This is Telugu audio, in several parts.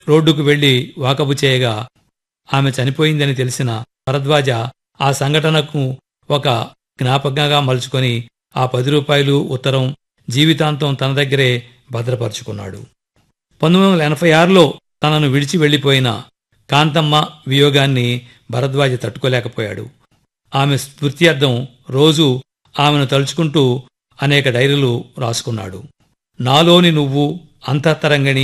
రోడ్డుకు వెళ్లి వాకబు చేయగా ఆమె చనిపోయిందని తెలిసిన భరద్వాజ ఆ సంఘటనకు ఒక జ్ఞాపకంగా మలుచుకొని ఆ పది రూపాయలు ఉత్తరం జీవితాంతం తన దగ్గరే భద్రపరుచుకున్నాడు పంతొమ్మిది వందల ఎనభై ఆరులో తనను విడిచి వెళ్లిపోయిన కాంతమ్మ వియోగాన్ని భరద్వాజ తట్టుకోలేకపోయాడు ఆమె స్మృత్యర్థం రోజు ఆమెను తలుచుకుంటూ అనేక డైరీలు రాసుకున్నాడు నాలోని నువ్వు అంతఃతరంగిణి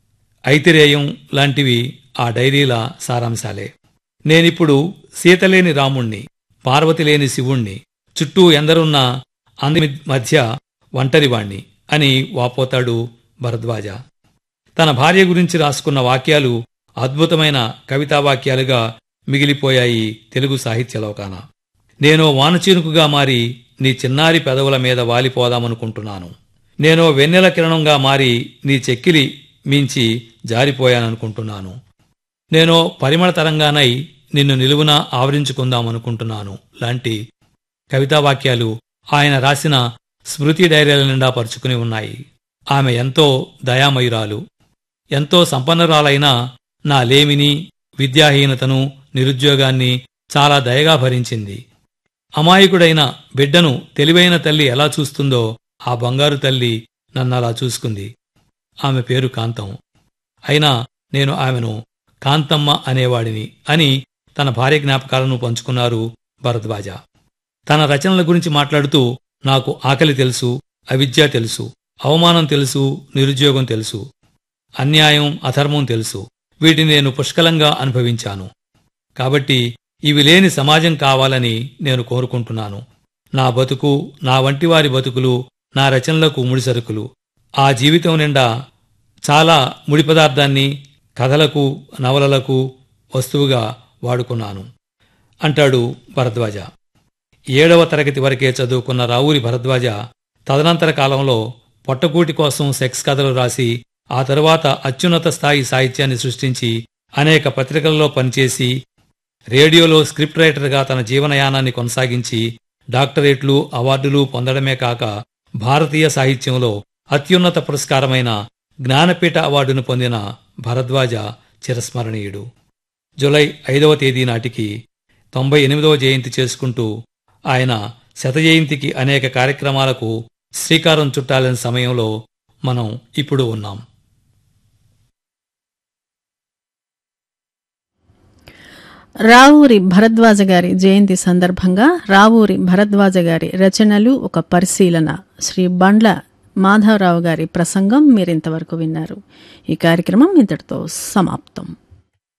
ఐతిరేయం లాంటివి ఆ డైరీల సారాంశాలే నేనిప్పుడు సీతలేని రాముణ్ణి పార్వతి లేని శివుణ్ణి చుట్టూ ఎందరున్నా అంది మధ్య ఒంటరివాణ్ణి అని వాపోతాడు భరద్వాజ తన భార్య గురించి రాసుకున్న వాక్యాలు అద్భుతమైన కవితా వాక్యాలుగా మిగిలిపోయాయి తెలుగు సాహిత్య లోకాన నేనో వానచీనుకుగా మారి నీ చిన్నారి పెదవుల మీద వాలిపోదామనుకుంటున్నాను నేనో వెన్నెల కిరణంగా మారి నీ చెక్కిలి మించి జారిపోయాననుకుంటున్నాను నేనో పరిమళ తరంగానై నిన్ను నిలువున ఆవరించుకుందామనుకుంటున్నాను లాంటి కవితా వాక్యాలు ఆయన రాసిన స్మృతి డైరీల నిండా పరుచుకుని ఉన్నాయి ఆమె ఎంతో దయామయురాలు ఎంతో సంపన్నరాలైన నా లేమిని విద్యాహీనతను నిరుద్యోగాన్ని చాలా దయగా భరించింది అమాయకుడైన బిడ్డను తెలివైన తల్లి ఎలా చూస్తుందో ఆ బంగారు తల్లి నన్నలా చూసుకుంది ఆమె పేరు కాంతం అయినా నేను ఆమెను కాంతమ్మ అనేవాడిని అని తన భార్య జ్ఞాపకాలను పంచుకున్నారు భరద్వాజ తన రచనల గురించి మాట్లాడుతూ నాకు ఆకలి తెలుసు అవిద్య తెలుసు అవమానం తెలుసు నిరుద్యోగం తెలుసు అన్యాయం అధర్మం తెలుసు వీటిని నేను పుష్కలంగా అనుభవించాను కాబట్టి ఇవి లేని సమాజం కావాలని నేను కోరుకుంటున్నాను నా బతుకు నా వంటి వారి బతుకులు నా రచనలకు ముడిసరుకులు ఆ జీవితం నిండా చాలా ముడి పదార్థాన్ని కథలకు నవలలకు వస్తువుగా వాడుకున్నాను అంటాడు భరద్వాజ ఏడవ తరగతి వరకే చదువుకున్న రావూరి భరద్వాజ తదనంతర కాలంలో పొట్టకూటి కోసం సెక్స్ కథలు రాసి ఆ తరువాత అత్యున్నత స్థాయి సాహిత్యాన్ని సృష్టించి అనేక పత్రికల్లో పనిచేసి రేడియోలో స్క్రిప్ట్ రైటర్గా తన జీవనయానాన్ని కొనసాగించి డాక్టరేట్లు అవార్డులు పొందడమే కాక భారతీయ సాహిత్యంలో అత్యున్నత పురస్కారమైన జ్ఞానపీఠ అవార్డును పొందిన భరద్వాజ చిరస్మరణీయుడు జులై ఐదవ తేదీ నాటికి తొంభై ఎనిమిదవ జయంతి చేసుకుంటూ ఆయన శత జయంతికి అనేక కార్యక్రమాలకు శ్రీకారం చుట్టాలని సమయంలో మనం ఇప్పుడు ఉన్నాం రావూరి భరద్వాజ గారి జయంతి సందర్భంగా రావూరి భరద్వాజ గారి రచనలు ఒక పరిశీలన శ్రీ బండ్ల మాధవరావు గారి ప్రసంగం మీరింతవరకు విన్నారు ఈ కార్యక్రమం ఇంతటితో సమాప్తం